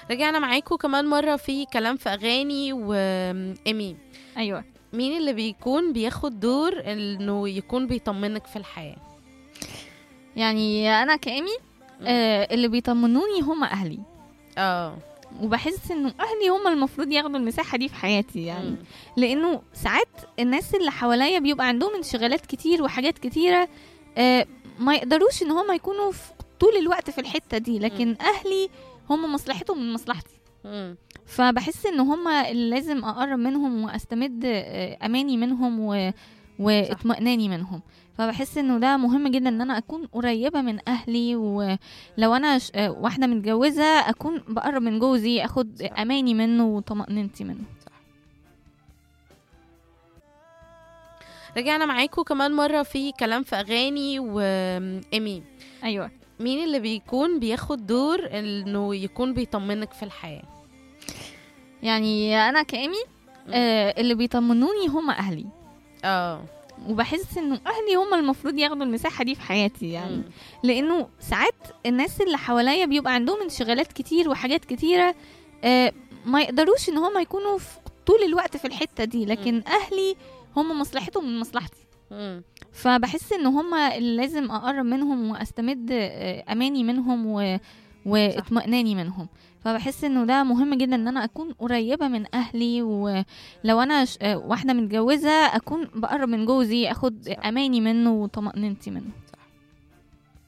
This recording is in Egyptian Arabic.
رجعنا معاكم كمان مرة في كلام في أغاني وإيمي ايوه مين اللي بيكون بياخد دور إنه يكون بيطمنك في الحياة يعني انا كامي آه اللي بيطمنوني هم اهلي اه وبحس انه اهلي هم المفروض ياخدوا المساحه دي في حياتي يعني مم. لانه ساعات الناس اللي حواليا بيبقى عندهم انشغالات كتير وحاجات كتيره آه ما يقدروش ان هم يكونوا في طول الوقت في الحته دي لكن اهلي هم مصلحتهم من مصلحتي مم. فبحس ان هم اللي لازم اقرب منهم واستمد آه، اماني منهم و... واطمئناني منهم فبحس انه ده مهم جدا ان انا اكون قريبه من اهلي ولو انا ش... آه، واحده متجوزه اكون بقرب من جوزي اخد صح. اماني منه وطمانينتي منه رجعنا معاكم كمان مرة في كلام في أغاني وإيمي ايوه مين اللي بيكون بياخد دور إنه يكون بيطمنك في الحياة يعني انا كامي آه اللي بيطمنوني هم اهلي اه وبحس انه اهلي هم المفروض ياخدوا المساحه دي في حياتي يعني مم. لانه ساعات الناس اللي حواليا بيبقى عندهم انشغالات كتير وحاجات كتيره آه، ما يقدروش ان هم يكونوا في طول الوقت في الحته دي لكن اهلي هم مصلحتهم من مصلحتي مم. فبحس ان هم اللي لازم اقرب منهم واستمد آه، اماني منهم و... واطمئناني منهم فبحس انه ده مهم جدا ان انا اكون قريبه من اهلي ولو انا ش... آه، واحده متجوزه اكون بقرب من جوزي اخد صح. اماني منه وطمانينتي منه